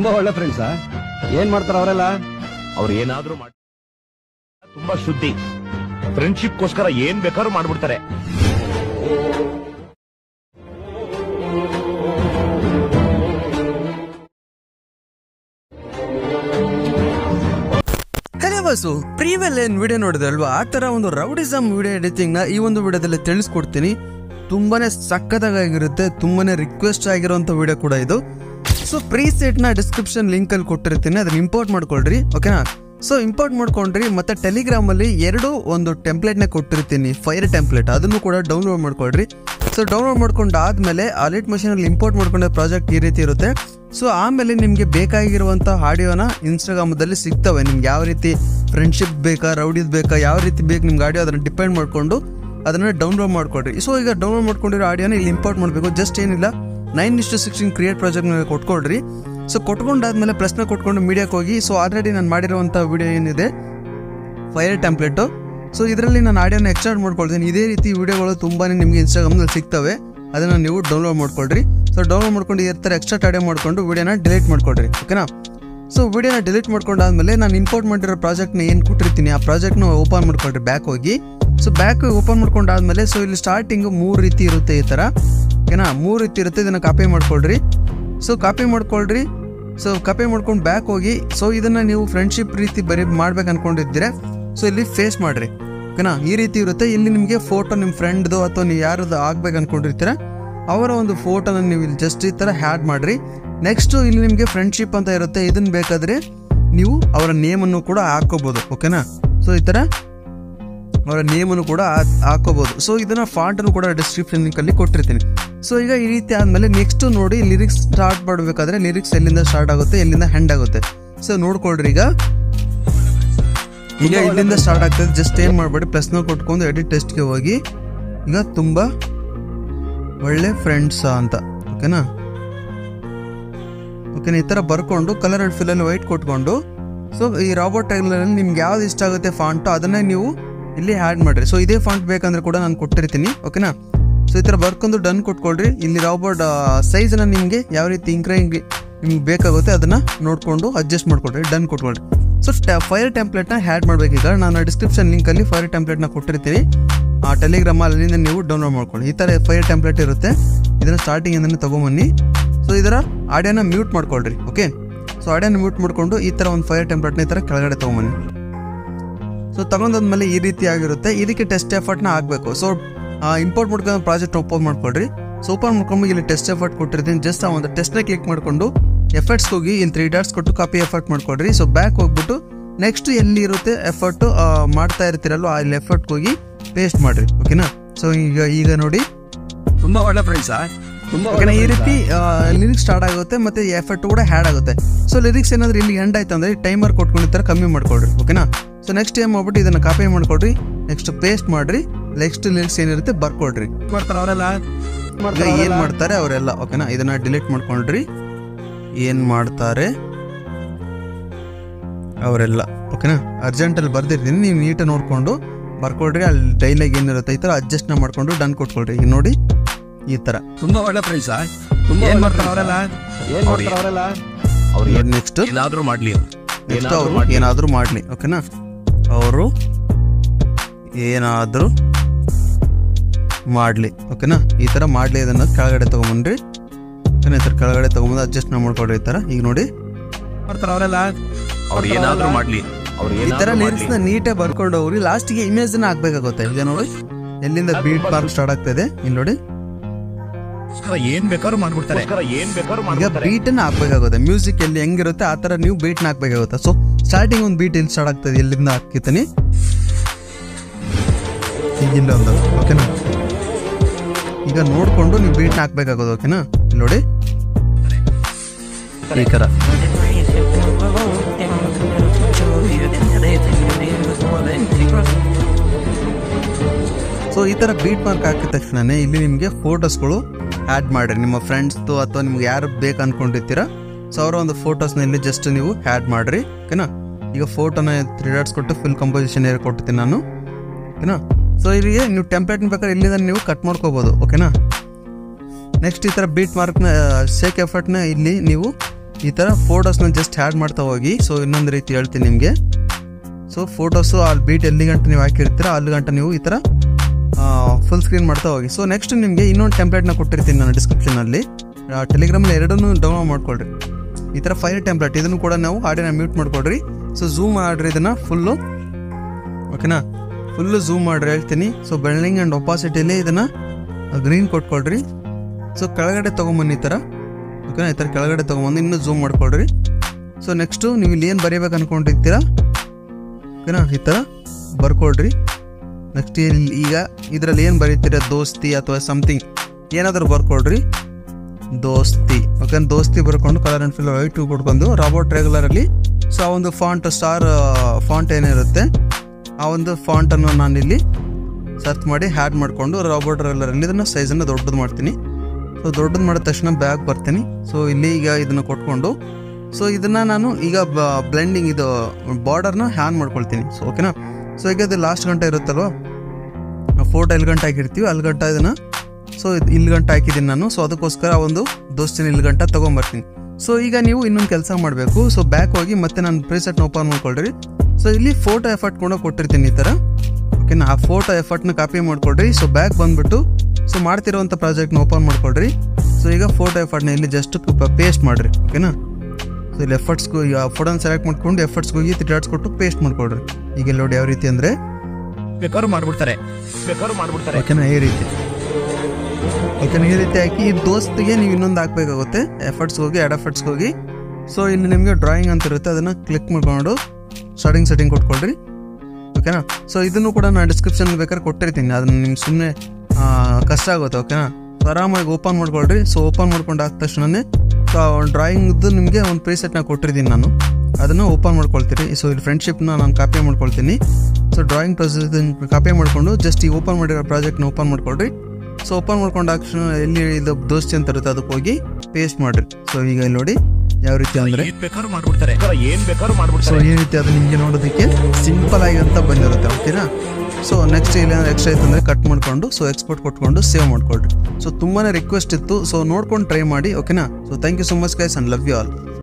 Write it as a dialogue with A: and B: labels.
A: ತುಂಬಾ ಒಳ್ಳೆ ಫ್ರೆಂಡ್ಸಾ ಏನ್ ಮಾಡ್ತಾರ ಅವರೆಲ್ಲ
B: ಅವ್ರು ಏನಾದ್ರೂ ಮಾಡಿ ತುಂಬಾ ಶುದ್ಧಿ ಫ್ರೆಂಡ್ಶಿಪ್ಗೋಸ್ಕರ ಏನ್ ಬೇಕಾದ್ರೂ ಮಾಡ್ಬಿಡ್ತಾರೆ
C: ಹಲೋ ಬಸ್ಸು ಪ್ರೀವಿಯಲ್ ಏನ್ ವಿಡಿಯೋ ನೋಡಿದೆ ಅಲ್ವಾ ಆ ತರ ಒಂದು ರೌಡಿಸಮ್ ವಿಡಿಯೋ ಎಡಿಟಿಂಗ್ ನ ಈ ಒಂದು ವಿಡಿಯೋದಲ್ಲಿ ತಿಳಿಸ್ಕೊಡ್ತೀನಿ ತುಂಬಾನೇ ಸಖತ್ತಾಗಿರುತ್ತೆ ತುಂಬಾನೇ ರಿಕ್ವೆಸ್ಟ್ ಆಗಿರುವಂತ ವಿಡಿಯೋ ಕೂಡ ಇದು ಸೊ ಪ್ರೀ ಸೆಟ್ ನ ಡಿಸ್ಕ್ರಿಪ್ಷನ್ ಲಿಂಕ್ ಅಲ್ಲಿ ಕೊಟ್ಟಿರ್ತೀನಿ ಅದನ್ನ ಇಂಪೋರ್ಟ್ ಮಾಡ್ಕೊಳ್ರಿ ಓಕೆನಾ ಸೊ ಇಂಪೋರ್ಟ್ ಮಾಡ್ಕೊಂಡ್ರಿ ಮತ್ತೆ ಟೆಲಿಗ್ರಾಮ್ ಅಲ್ಲಿ ಎರಡು ಒಂದು ಟೆಂಪ್ಲೇಟ್ ನ ಕೊಟ್ಟಿರ್ತೀನಿ ಫೈರ್ ಟೆಂಪ್ಲೇಟ್ ಅದನ್ನು ಕೂಡ ಡೌನ್ಲೋಡ್ ಮಾಡ್ಕೊಳ್ರಿ ಸೊ ಡೌನ್ಲೋಡ್ ಮಾಡ್ಕೊಂಡು ಆದ್ಮೇಲೆ ಅಲಿಟ್ ಮಷೀನ್ ಅಲ್ಲಿ ಇಂಪೋರ್ಟ್ ಮಾಡ್ಕೊಂಡ ಪ್ರಾಜೆಕ್ಟ್ ಈ ರೀತಿ ಇರುತ್ತೆ ಸೊ ಆಮೇಲೆ ನಿಮಗೆ ಬೇಕಾಗಿರುವಂಥ ಆಡಿಯೋನ ಇನ್ಸ್ಟಾಗ್ರಾಮದಲ್ಲಿ ಸಿಗ್ತವೆ ನಿಮ್ಗೆ ಯಾವ ರೀತಿ ಫ್ರೆಂಡ್ಶಿಪ್ ಬೇಕಾ ರೌಡಿದ್ ಬೇಕಾ ಯಾವ ರೀತಿ ಬೇಕು ನಿಮ್ಗೆ ಆಡಿಯೋ ಅದನ್ನು ಡಿಪೆಂಡ್ ಮಾಡಿಕೊಂಡು ಅದನ್ನು ಡೌನ್ಲೋಡ್ ಮಾಡ್ಕೊಡ್ರಿ ಸೊ ಈಗ ಡೌನ್ಲೋಡ್ ಮಾಡ್ಕೊಂಡಿರೋ ಆಡಿಯೋನ ಇಲ್ಲಿ ಇಂಪೋರ್ಟ್ ಮಾಡಬೇಕು ಜಸ್ಟ್ ಏನಿಲ್ಲ ನೈನ್ ಇಷ್ಟು ಸಿಕ್ಸ್ಟೀನ್ ಕ್ರಿಯೇಟ್ ಪ್ರಾಜೆಕ್ಟ್ ಮೇಲೆ ಕೊಟ್ಕೊಡ್ರಿ ಸೊ ಕೊಟ್ಕೊಂಡಾದ್ಮೇಲೆ ಪ್ರಶ್ನೆ ಕೊಟ್ಕೊಂಡು ಮೀಡಿಯಾಕ್ಕೆ ಹೋಗಿ ಸೊ ಆಲ್ರೆಡಿ ನಾನು ಮಾಡಿರುವಂಥ ವಿಡಿಯೋ ಏನಿದೆ ಫೈರ್ ಟೆಂಪ್ಲೇಟು ಸೊ ಇದರಲ್ಲಿ ನಾನು ಆಡಿಯೋನ ಎಕ್ಸ್ಟ್ರಾಕ್ಟ್ ಮಾಡ್ಕೊಳ್ತೀನಿ ಇದೇ ರೀತಿ ವಿಡಿಯೋಗಳು ತುಂಬಾ ನಿಮಗೆ ಇನ್ಸ್ಟಾಗ್ರಾಮ್ನಲ್ಲಿ ಸಿಗ್ತವೆ ಅದನ್ನು ನೀವು ಡೌನ್ಲೋಡ್ ಮಾಡ್ಕೊಳ್ರಿ ಸೊ ಡೌನ್ಲೋಡ್ ಮಾಡ್ಕೊಂಡು ಈ ಥರ ಎಕ್ಸ್ಟ್ರಾ ಆಡಿಯೋ ಮಾಡ್ಕೊಂಡು ವಿಡಿಯೋನ ಡಿಲೀಟ್ ಮಾಡ್ಕೊಳ್ರಿ ಓಕೆನಾ ಸೊ ವಿಡಿಯೋನ ಡಿಲೀಟ್ ಮಾಡ್ಕೊಂಡಾದ್ಮೇಲೆ ನಾನು ಇಂಪೋರ್ಟ್ ಮಾಡಿರೋ ಪ್ರಾಜೆಕ್ಟ್ನ ಏನು ಕೊಟ್ಟಿರ್ತೀನಿ ಆ ಪ್ರಾಜೆಕ್ಟ್ನ ಓಪನ್ ಮಾಡ್ಕೊಳ್ರಿ ಬ್ಯಾಕ್ ಹೋಗಿ ಸೊ ಬ್ಯಾಕ್ ಓಪನ್ ಮಾಡ್ಕೊಂಡಾದ್ಮೇಲೆ ಸೊ ಇಲ್ಲಿ ಸ್ಟಾರ್ಟಿಂಗು ಮೂರು ರೀತಿ ಇರುತ್ತೆ ಈ ಥರ ಓಕೆನಾ ಮೂರು ರೀತಿ ಇರುತ್ತೆ ಇದನ್ನು ಕಾಪಿ ಮಾಡ್ಕೊಳ್ರಿ ಸೊ ಕಾಪಿ ಮಾಡ್ಕೊಳ್ರಿ ಸೊ ಕಾಪಿ ಮಾಡ್ಕೊಂಡು ಬ್ಯಾಕ್ ಹೋಗಿ ಸೊ ಇದನ್ನ ನೀವು ಫ್ರೆಂಡ್ಶಿಪ್ ರೀತಿ ಬರೀ ಮಾಡ್ಬೇಕು ಅನ್ಕೊಂಡಿದ್ದೀರಾ ಸೊ ಇಲ್ಲಿ ಫೇಸ್ ಮಾಡ್ರಿ ಓಕೆನಾ ಈ ರೀತಿ ಇರುತ್ತೆ ಇಲ್ಲಿ ನಿಮಗೆ ಫೋಟೋ ನಿಮ್ಮ ಫ್ರೆಂಡ್ದು ಅಥವಾ ನೀವು ಯಾರದು ಆಗ್ಬೇಕು ಅನ್ಕೊಂಡಿರ್ತೀರ ಅವರ ಒಂದು ಫೋಟೋನ ನೀವು ಇಲ್ಲಿ ಜಸ್ಟ್ ಈ ಥರ ಹ್ಯಾಡ್ ಮಾಡ್ರಿ ನೆಕ್ಸ್ಟು ಇಲ್ಲಿ ನಿಮಗೆ ಫ್ರೆಂಡ್ಶಿಪ್ ಅಂತ ಇರುತ್ತೆ ಇದನ್ನ ಬೇಕಾದರೆ ನೀವು ಅವರ ನೇಮನ್ನು ಕೂಡ ಹಾಕೋಬೋದು ಓಕೆನಾ ಸೊ ಈ ಥರ ಅವರ ನೇಮನ್ನು ಕೂಡ ಹಾ- ಹಾಕೋಬಹುದು ಸೊ ಇದನ್ನ ಫಾಂಟನ್ನು ಕೂಡ ಡಿಸ್ಕ್ರಿಪ್ಷನ್ ಲಿಂಕಲ್ಲಿ ಕೊಟ್ಟಿರ್ತೀನಿ ಸೊ ಈಗ ಈ ರೀತಿ ಆದಮೇಲೆ ನೆಕ್ಸ್ಟ್ ನೋಡಿ ಲಿರಿಕ್ಸ್ ಸ್ಟಾರ್ಟ್ ಮಾಡಬೇಕಾದ್ರೆ ಲಿರಿಕ್ಸ್ ಎಲ್ಲಿಂದ ಸ್ಟಾರ್ಟ್ ಆಗುತ್ತೆ ಎಲ್ಲಿಂದ ಹೆಂಡ್ ಆಗುತ್ತೆ ಸೊ ನೋಡ್ಕೊಳ್ರಿ ಈಗ ಈಗ ಇಲ್ಲಿಂದ ಸ್ಟಾರ್ಟ್ ಆಗ್ತದೆ ಜಸ್ಟ್ ಏನು ಮಾಡಬೇಡಿ ಪ್ಲಸ್ನ ಕೊಟ್ಕೊಂಡು ಎಡಿಟ್ ಟೆಸ್ಟ್ಗೆ ಹೋಗಿ ಈಗ ತುಂಬ ಒಳ್ಳೆ ಫ್ರೆಂಡ್ಸಾ ಅಂತ ಓಕೆನಾ ಓಕೆನಾ ಈ ಥರ ಬರ್ಕೊಂಡು ಕಲರ್ ಅಂಡ್ ಫಿಲ್ಲಲ್ಲಿ ವೈಟ್ ಕೊಟ್ಕೊಂಡು ಸೊ ಈ ರಾಬರ್ಟ್ ಟೈಲರಲ್ಲಿ ನಿಮ್ಗೆ ಯಾವ್ದು ಇಷ್ಟ ಆಗುತ್ತೆ ಫಾಂಟು ಅದನ್ನೇ ನೀವು ಇಲ್ಲಿ ಆ್ಯಡ್ ಮಾಡಿರಿ ಸೊ ಇದೇ ಫಾಂಟ್ ಬೇಕಂದ್ರೆ ಕೂಡ ನಾನು ಕೊಟ್ಟಿರ್ತೀನಿ ಓಕೆನಾ ಸೊ ಈ ಥರ ಬರ್ಕೊಂಡು ಡನ್ ಕೊಟ್ಕೊಳ್ರಿ ಇಲ್ಲಿ ರಾಬರ್ಟ್ ಸೈಜನ್ನ ನಿಮಗೆ ಯಾವ ರೀತಿ ಇಂಕ್ರೈಂಗ್ ನಿಮ್ಗೆ ಬೇಕಾಗುತ್ತೆ ಅದನ್ನು ನೋಡಿಕೊಂಡು ಅಡ್ಜಸ್ಟ್ ಮಾಡ್ಕೊಳ್ರಿ ಡನ್ ಕೊಟ್ಕೊಳ್ರಿ ಸೊ ಫೈರ್ ಟೆಂಪ್ಲೇಟ್ನ ಹ್ಯಾಡ್ ಮಾಡಬೇಕೀಗ ನಾನು ಡಿಸ್ಕ್ರಿಪ್ಷನ್ ಲಿಂಕಲ್ಲಿ ಫೈರ್ ಟೆಂಪ್ಲೇಟ್ನ ಕೊಟ್ಟಿರ್ತೀನಿ ಆ ಟೆಲಿಗ್ರಾಮ್ ಅಲ್ಲಿಂದ ನೀವು ಡೌನ್ಲೋಡ್ ಮಾಡ್ಕೊಳ್ಳಿ ಈ ಥರ ಫೈರ್ ಟೆಂಪ್ಲೇಟ್ ಇರುತ್ತೆ ಇದನ್ನು ಸ್ಟಾರ್ಟಿಂಗಿಂದನೇ ತೊಗೊಂಬನ್ನಿ ಸೊ ಇದರ ಆಡಿಯೋನ ಮ್ಯೂಟ್ ಮಾಡ್ಕೊಳ್ರಿ ಓಕೆ ಸೊ ಆಡಿಯೋನ ಮ್ಯೂಟ್ ಮಾಡಿಕೊಂಡು ಈ ಥರ ಒಂದು ಫೈರ್ ಟೆಂಪ್ಲೇಟ್ನ ಈ ಥರ ಕೆಳಗಡೆ ತೊಗೊಂಬನ್ನಿ ಸೊ ತಗೊಂಡಾದ್ಮೇಲೆ ಈ ರೀತಿ ಆಗಿರುತ್ತೆ ಇದಕ್ಕೆ ಟೆಸ್ಟ್ ಎಫರ್ಟ್ನ ಹಾಕಬೇಕು ಸೊ ಇಂಪೋರ್ಟ್ ಮಾಡ್ಕೊಂಡು ಪ್ರಾಜೆಕ್ಟ್ ಓಪನ್ ಮಾಡ್ಕೊಳ್ರಿ ಸೊ ಓಪನ್ ಮಾಡ್ಕೊಂಡು ಇಲ್ಲಿ ಟೆಸ್ಟ್ ಎಫರ್ಟ್ ಕೊಟ್ಟಿರ್ತೀನಿ ಜಸ್ಟ್ ಆ ಒಂದು ಟೆಸ್ಟ್ನ ಕ್ಲಿಕ್ ಮಾಡಿಕೊಂಡು ಎಫರ್ಟ್ಸ್ ಹೋಗಿ ಇಲ್ಲಿ ತ್ರೀ ಡಾಟ್ಸ್ ಕೊಟ್ಟು ಕಾಪಿ ಎಫರ್ಟ್ ಮಾಡ್ಕೊಳ್ರಿ ಸೊ ಬ್ಯಾಕ್ ಹೋಗ್ಬಿಟ್ಟು ನೆಕ್ಸ್ಟ್ ಎಲ್ಲಿ ಇರುತ್ತೆ ಎಫರ್ಟು ಮಾಡ್ತಾ ಇರ್ತೀರಲ್ವ ಅಲ್ಲಿ ಎಫರ್ಟ್ ಹೋಗಿ ಪೇಸ್ಟ್ ಮಾಡ್ರಿ ಓಕೆನಾ ಸೊ ಈಗ ಈಗ ನೋಡಿ
A: ತುಂಬಾ ಒಳ್ಳೆ ಫ್ರೆಂಡ್ಸಾ ತುಂಬಾ
C: ಓಕೆನಾ ಈ ರೀತಿ ಲಿರಿಕ್ಸ್ ಸ್ಟಾರ್ಟ್ ಆಗುತ್ತೆ ಮತ್ತೆ ಎಫರ್ಟ್ ಕೂಡ ಹ್ಯಾಡ್ ಆಗುತ್ತೆ ಸೊ ಲಿರಿಕ್ಸ್ ಏನಾದ್ರೆ ಇಲ್ಲಿ ಎಂಡ್ ಆಯ್ತು ಅಂದ್ರೆ ಟೈಮರ್ ಕೊಟ್ಕೊಂಡಿರ್ತಾರೆ ಕಮ್ಮಿ ಮಾಡ್ಕೊಳ್ರಿ ಓಕೆನಾ ಸೊ ನೆಕ್ಸ್ಟ್ ಏನ್ ಮಾಡ್ಬಿಟ್ಟು ಇದನ್ನ ಕಾಪಿ ಮಾಡ್ಕೊಳ್ರಿ ನೆಕ್ಸ್ಟ್ ಪೇಸ್ಟ್ ಮಾಡ್ರಿ ನೆಕ್ಸ್ಟ್ ಲಿರಿಕ್ಸ್ ಏನಿರುತ್ತೆ ಬರ್ಕೊಳ್ರಿ
A: ಮಾಡ್ತಾರ ಅವರೆಲ್ಲ
C: ಈಗ ಏನ್ ಮಾಡ್ತಾರೆ ಅವರೆಲ್ಲ ಓಕೆನಾ ಇದನ್ನ ಡಿಲೀಟ್ ಮಾಡ್ಕೊಳ್ರಿ ಏನ್ ಮಾಡ್ತಾರೆ ಅವರೆಲ್ಲ ಓಕೆನಾ ಅರ್ಜೆಂಟಲ್ಲಿ ಬರ್ದಿರ್ತೀನಿ ನೀವು ನೀಟಾಗಿ ನೋಡ್ಕೊಂಡು ಬರ್ಕೊಳ್ರಿ ಅಲ್ಲಿ ಡೈಲಾಗ್ ಏನಿರುತ್ತೆ ಈ ಥರ ಅಡ್ಜಸ್ಟ್ನ ಮಾಡ್ಕೊಂಡು ಡನ್ ಕೊಟ್ಕೊಳ್ರಿ ಈಗ ನೋಡಿ ಈ ಥರ
A: ತುಂಬಾ ಒಳ್ಳೆ ಫ್ರೆಂಡ್ಸಾ ತುಂಬಾ ಏನ್ ಮಾಡ್ತಾರ ಅವರೆಲ್ಲ ಏನ್ ಮಾಡ್ತಾರ ಅವರೆಲ್ಲ
B: ಅವ್ರು ಏನ್
C: ನೆಕ್ಸ್ಟ್
B: ಏನಾದ್ರೂ ಮಾಡ್ಲಿ
C: ನೆಕ್ಸ್ಟ್
B: ಏನಾದ್ರೂ
C: ಅವರು
B: ಮಾಡ್ಲಿ.
C: ಏನಾದರೂ ಮಾಡಲಿ ಓಕೆನಾ ಅವರು ಏನಾದರೂ ಮಾಡಲಿ ಓಕೆನಾ ಈ ಥರ ಮಾಡಲಿ ಅದನ್ನು ಕೆಳಗಡೆ ತೊಗೊಂಬನ್ರಿ ಓಕೆನಾ ಈ ಥರ ಕೆಳಗಡೆ ತೊಗೊಂಬಂದು ಅಡ್ಜಸ್ಟ್ ಮಾಡ್ಕೊಳ್ರಿ ಈ ಥರ ಈಗ ನೋಡಿ
A: ಮಾಡ್ತಾರ ಅವರೆಲ್ಲ
B: ಅವ್ರು ಏನಾದ್ರೂ ಮಾಡ್ಲಿ ಅವ್ರು
C: ಈ ಥರ
B: ಏನಾದ್ರೂ ಮಾಡ್ಲಿ
C: ಲಿರಿಕ್ಸ್ನ ನೀಟಾಗಿ ಬರ್ಕೊಂಡು ಹೋಗ್ರಿ ಲಾಸ್ಟಿಗೆ ಇಮೇಜ್ನ ಹಾಕ್ಬೇಕಾಗುತ್ತೆ ಈಗ ನೋಡಿ ಎಲ್ಲಿಂದ ಬೀಟ್ ಪಾರ್ಕ್ ಸ್ಟಾರ್ಟ್ ಆಗ್ತದೆ ಇಲ್ಲಿ ನೋಡಿ
B: ಏನ್ ಬೇಕಾದ್ರೂ ಮಾಡ್ಬಿಡ್ತಾರೆ ಏನ್ ಬೇಕಾದ್ರೂ
C: ಈಗ
B: ಮಾಡ್ಬಿಡ್ತಾರೆ
C: ಬೀಟನ್ನ ಹಾಕ್ಬೇಕಾಗುತ್ತೆ ಮ್ಯೂಸಿಕ್ ಎಲ್ಲಿ ಹೆಂಗಿರುತ್ತೆ ಆ ಥರ ನೀವು ಬೀಟ್ನ ಹಾಕ್ಬೇಕಾಗುತ್ತೆ ಸೊ ಸ್ಟಾರ್ಟಿಂಗ್ ಒಂದು ಬೀಟ್ ಇಲ್ಲಿ ಸ್ಟಾರ್ಟ್ ಆಗ್ತದೆ ಎಲ್ಲಿಂದ ಹಾಕಿರ್ತೀನಿ ಈಗಿಲ್ಲ ಒಂದು ಓಕೆನಾ ಈಗ ನೋಡ್ಕೊಂಡು ನೀವು ಬೀಟ್ನ ಹಾಕ್ಬೇಕಾಗೋದು ಓಕೆನಾ ಇಲ್ಲಿ ನೋಡಿ ಈ ಥರ ಸೊ ಈ ಥರ ಬೀಟ್ ಮಾರ್ಕ್ ಹಾಕಿದ ತಕ್ಷಣನೇ ಇಲ್ಲಿ ನಿಮಗೆ ಫೋಟೋಸ್ಗಳು ಆ್ಯಡ್ ಮಾಡಿರಿ ನಿಮ್ಮ ಫ್ರೆಂಡ್ಸ್ದು ಅಥವಾ ನಿಮ್ಗೆ ಯಾರು ಬೇಕು ಅನ್ಕೊಂಡಿರ್ತೀರ ಸೊ ಅವರ ಒಂದು ಫೋಟೋಸ್ನ ಇಲ್ಲಿ ಜಸ್ಟ್ ನೀವು ಆ್ಯಡ್ ಮಾಡಿರಿ ಓಕೆನಾ ಈಗ ಫೋಟೋನ ತ್ರೀ ಡಾಟ್ಸ್ ಕೊಟ್ಟು ಫುಲ್ ಕಂಪೋಸಿಷನ್ ಏರ್ ಕೊಡ್ತೀನಿ ನಾನು ಓಕೆನಾ ಸೊ ಇಲ್ಲಿಗೆ ನೀವು ಟೆಂಪ್ಲೇಟ್ನ ಬೇಕಾದ್ರೆ ಇಲ್ಲಿಂದ ನೀವು ಕಟ್ ಮಾಡ್ಕೋಬೋದು ಓಕೆನಾ ನೆಕ್ಸ್ಟ್ ಈ ಥರ ಬೀಟ್ ಮಾರ್ಕ್ನ ಸೇಕ್ ಎಫರ್ಟ್ನ ಇಲ್ಲಿ ನೀವು ಈ ಥರ ಫೋಟೋಸ್ನ ಜಸ್ಟ್ ಆ್ಯಡ್ ಮಾಡ್ತಾ ಹೋಗಿ ಸೊ ಇನ್ನೊಂದು ರೀತಿ ಹೇಳ್ತೀನಿ ನಿಮಗೆ ಸೊ ಫೋಟೋಸು ಅಲ್ಲಿ ಬೀಟ್ ಎಲ್ಲಿ ಗಂಟೆ ನೀವು ಹಾಕಿರ್ತೀರ ಅಲ್ಲಿ ಗಂಟೆ ನೀವು ಈ ಥರ ಫುಲ್ ಸ್ಕ್ರೀನ್ ಮಾಡ್ತಾ ಹೋಗಿ ಸೊ ನೆಕ್ಸ್ಟ್ ನಿಮಗೆ ಇನ್ನೊಂದು ಟೆಂಪ್ಲೇಟ್ನ ಕೊಟ್ಟಿರ್ತೀನಿ ನಾನು ಡಿಸ್ಕ್ರಿಪ್ಷನಲ್ಲಿ ಟೆಲಿಗ್ರಾಮಲ್ಲಿ ಎರಡನ್ನೂ ಡೌನ್ಲೋಡ್ ಮಾಡ್ಕೊಳ್ರಿ ಈ ಥರ ಫೈಲ್ ಟೆಂಪ್ಲೇಟ್ ಇದನ್ನು ಕೂಡ ನಾವು ಆಡಿಯೋನ ಮ್ಯೂಟ್ ಮಾಡ್ಕೊಳ್ರಿ ಸೊ ಝೂಮ್ ಮಾಡ್ರಿ ಇದನ್ನು ಫುಲ್ಲು ಓಕೆನಾ ಫುಲ್ಲು ಝೂಮ್ ಮಾಡ್ರಿ ಹೇಳ್ತೀನಿ ಸೊ ಬೆಳ್ಳಿಂಗ್ ಆ್ಯಂಡ್ ಒಪಾಸಿಟಿಲಿ ಇದನ್ನು ಗ್ರೀನ್ ಕೊಟ್ಕೊಳ್ರಿ ಸೊ ಕೆಳಗಡೆ ತೊಗೊಂಬನ್ನಿ ಈ ಥರ ಓಕೆನಾ ಈ ಥರ ಕೆಳಗಡೆ ತೊಗೊಂಬಂದು ಇನ್ನೂ ಝೂಮ್ ಮಾಡ್ಕೊಳ್ರಿ ಸೊ ನೆಕ್ಸ್ಟು ನೀವು ಇಲ್ಲಿ ಏನು ಬರೀಬೇಕು ಅನ್ಕೊಂಡಿರ್ತೀರಾ ಓಕೆನಾ ಈ ಥರ ಬರ್ಕೊಳ್ರಿ ನೆಕ್ಸ್ಟ್ ಇಲ್ಲಿ ಈಗ ಇದರಲ್ಲಿ ಏನು ಬರೀತೀರಾ ದೋಸ್ತಿ ಅಥವಾ ಸಮಥಿಂಗ್ ಏನಾದರೂ ಬರ್ಕೊಳ್ರಿ ದೋಸ್ತಿ ಓಕೆ ದೋಸ್ತಿ ಬರ್ಕೊಂಡು ಕಲರ್ ಆ್ಯಂಡ್ ಫಿಲ್ ವೈಟ್ ಕೊಟ್ಕೊಂಡು ರಾಬರ್ಟ್ ರೆಗ್ಯುಲರಲ್ಲಿ ಸೊ ಆ ಒಂದು ಫಾಂಟ್ ಸ್ಟಾರ್ ಫಾಂಟ್ ಏನಿರುತ್ತೆ ಆ ಒಂದು ಫಾಂಟನ್ನು ನಾನಿಲ್ಲಿ ಸರ್ಚ್ ಮಾಡಿ ಹ್ಯಾಡ್ ಮಾಡಿಕೊಂಡು ರಾಬರ್ಟ್ ರೆಗ್ಯುಲರಲ್ಲಿ ಇದನ್ನು ಸೈಜನ್ನು ದೊಡ್ಡದು ಮಾಡ್ತೀನಿ ಸೊ ದೊಡ್ಡದು ಮಾಡಿದ ತಕ್ಷಣ ಬ್ಯಾಗ್ ಬರ್ತೀನಿ ಸೊ ಇಲ್ಲಿ ಈಗ ಇದನ್ನು ಕೊಟ್ಕೊಂಡು ಸೊ ಇದನ್ನು ನಾನು ಈಗ ಬ್ಲೆಂಡಿಂಗ್ ಇದು ಬಾರ್ಡರ್ನ ಹ್ಯಾನ್ ಮಾಡ್ಕೊಳ್ತೀನಿ ಸೊ ಓಕೆನಾ ಸೊ ಈಗ ಇದು ಲಾಸ್ಟ್ ಗಂಟೆ ಇರುತ್ತಲ್ವ ಫೋಟೋ ಎಲ್ಲಿ ಗಂಟೆ ಹಾಕಿರ್ತೀವಿ ಅಲ್ಲಿ ಗಂಟೆ ಇದನ್ನು ಸೊ ಇದು ಇಲ್ಲಿ ಗಂಟೆ ಹಾಕಿದ್ದೀನಿ ನಾನು ಸೊ ಅದಕ್ಕೋಸ್ಕರ ಒಂದು ದೋಸ್ತಿನ ಇಲ್ಲಿ ಗಂಟೆ ತೊಗೊಂಬರ್ತೀನಿ ಸೊ ಈಗ ನೀವು ಇನ್ನೊಂದು ಕೆಲಸ ಮಾಡಬೇಕು ಸೊ ಬ್ಯಾಕ್ ಹೋಗಿ ಮತ್ತೆ ನಾನು ಪ್ರೀಸೆಟ್ನ ಓಪನ್ ಮಾಡ್ಕೊಳ್ರಿ ಸೊ ಇಲ್ಲಿ ಫೋಟೋ ಎಫರ್ಟ್ ಕೂಡ ಕೊಟ್ಟಿರ್ತೀನಿ ಈ ಥರ ಓಕೆನಾ ಆ ಫೋಟೋ ಎಫರ್ಟ್ನ ಕಾಪಿ ಮಾಡ್ಕೊಳ್ರಿ ಸೊ ಬ್ಯಾಕ್ ಬಂದ್ಬಿಟ್ಟು ಸೊ ಮಾಡ್ತಿರೋವಂಥ ಪ್ರಾಜೆಕ್ಟ್ನ ಓಪನ್ ಮಾಡ್ಕೊಳ್ರಿ ಸೊ ಈಗ ಫೋಟೋ ಎಫರ್ಟ್ನ ಇಲ್ಲಿ ಜಸ್ಟ್ ಪೇಸ್ಟ್ ಮಾಡಿರಿ ಓಕೆನಾ ಸೊ ಇಲ್ಲಿ ಎಫರ್ಟ್ಸ್ಗೂ ಈಗ ಫೋಟೋನ ಸೆಲೆಕ್ಟ್ ಮಾಡ್ಕೊಂಡು ಎಫರ್ಟ್ಸ್ಗೆ ಹೋಗಿ ತ್ರೀ ಕೊಟ್ಟು ಪೇಸ್ಟ್ ಮಾಡ್ಕೊಳ್ರಿ ಈಗ ಇಲ್ಲಿ ನೋಡಿ ಯಾವ ರೀತಿ ಅಂದರೆ
B: ಬೇಕಾದ್ರೂ ಮಾಡ್ಬಿಡ್ತಾರೆ ಬೇಕಾದ್ರೂ ಮಾಡ್ಬಿಡ್ತಾರೆ
C: ಓಕೆನಾ ಈ ರೀತಿ ಓಕೆನಾ ಈ ರೀತಿ ಹಾಕಿ ಈ ದೋಸ್ತಿಗೆ ನೀವು ಇನ್ನೊಂದು ಹಾಕ್ಬೇಕಾಗುತ್ತೆ ಎಫರ್ಟ್ಸ್ ಹೋಗಿ ಆ್ಯಡ್ ಎಫರ್ಟ್ಸ್ಗೆ ಹೋಗಿ ಸೊ ಇಲ್ಲಿ ನಿಮಗೆ ಡ್ರಾಯಿಂಗ್ ಅಂತ ಇರುತ್ತೆ ಅದನ್ನು ಕ್ಲಿಕ್ ಮಾಡ್ಕೊಂಡು ಸ್ಟಾರ್ಟಿಂಗ್ ಸೆಟ್ಟಿಂಗ್ ಕೊಟ್ಕೊಳ್ರಿ ಓಕೆನಾ ಸೊ ಇದನ್ನು ಕೂಡ ನಾನು ಡಿಸ್ಕ್ರಿಪ್ಷನ್ ಬೇಕಾದ್ರೆ ಕೊಟ್ಟಿರ್ತೀನಿ ಅದನ್ನು ನಿಮ್ಗೆ ಸುಮ್ಮನೆ ಕಷ್ಟ ಆಗುತ್ತೆ ಓಕೆನಾ ಸೊ ಆರಾಮಾಗಿ ಓಪನ್ ಮಾಡ್ಕೊಳ್ರಿ ಸೊ ಓಪನ್ ಮಾಡ್ಕೊಂಡು ಆದ ತಕ್ಷಣನೇ ಸೊ ಡ್ರಾಯಿಂಗ್ದು ನಿಮಗೆ ಒಂದು ಪ್ರೀಸೆಟ್ನ ಕೊಟ್ಟಿರ್ತೀನಿ ನಾನು ಅದನ್ನು ಓಪನ್ ಮಾಡ್ಕೊಳ್ತೀರಿ ಸೊ ಇಲ್ಲಿ ಫ್ರೆಂಡ್ಶಿಪ್ನ ನಾನು ಕಾಪಿ ಮಾಡ್ಕೊಳ್ತೀನಿ ಸೊ ಡ್ರಾಯಿಂಗ್ ಪ್ರೊಸೆಸ್ ಕಾಪಿ ಮಾಡಿಕೊಂಡು ಜಸ್ಟ್ ಈ ಓಪನ್ ಮಾಡಿರೋ ಪ್ರಾಜೆಕ್ಟ್ನ ಓಪನ್ ಮಾಡ್ಕೊಳ್ರಿ ಸೊ ಓಪನ್ ಮಾಡ್ಕೊಂಡು ತಕ್ಷಣ ಎಲ್ಲಿ ಇದು ದೋಸ್ತಿ ಅಂತ ಇರುತ್ತೆ ಅದಕ್ಕೆ ಹೋಗಿ ಪೇಸ್ಟ್ ಮಾಡಿರಿ ಸೊ ಈಗ ಇಲ್ಲಿ ನೋಡಿ ಯಾವ ರೀತಿ ಅಂದರೆ
B: ಏನ್ ಬೇಕಾದ್ರೂ ಮಾಡ್ಬಿಡ್ತಾರೆ ಏನ್ ಬೇಕಾದ್ರೂ
C: ಸೊ
B: ಮಾಡ್ಬಿಡ್ತಾರೆ
C: ಈ ರೀತಿ ಅದು ನಿಮಗೆ ನೋಡೋದಕ್ಕೆ ಸಿಂಪಲ್ ಆಗಿ ಅಂತ ಬಂದಿರುತ್ತೆ ಓಕೆನಾ ಸೊ ನೆಕ್ಸ್ಟ್ ಇಲ್ಲ ಎಕ್ಸ್ಟ್ರಾ ಇತ್ತು ಅಂದರೆ ಕಟ್ ಮಾಡ್ಕೊಂಡು ಸೊ ಎಕ್ಸ್ಪೋರ್ಟ್ ಕೊಟ್ಕೊಂಡು ಸೇವ್ ಮಾಡ್ಕೊಳ್ರಿ ಸೊ ತುಂಬಾ ರಿಕ್ವೆಸ್ಟ್ ಇತ್ತು ಸೊ ನೋಡ್ಕೊಂಡು ಟ್ರೈ ಮಾಡಿ ಓಕೆನಾ so thank you so much guys and love you all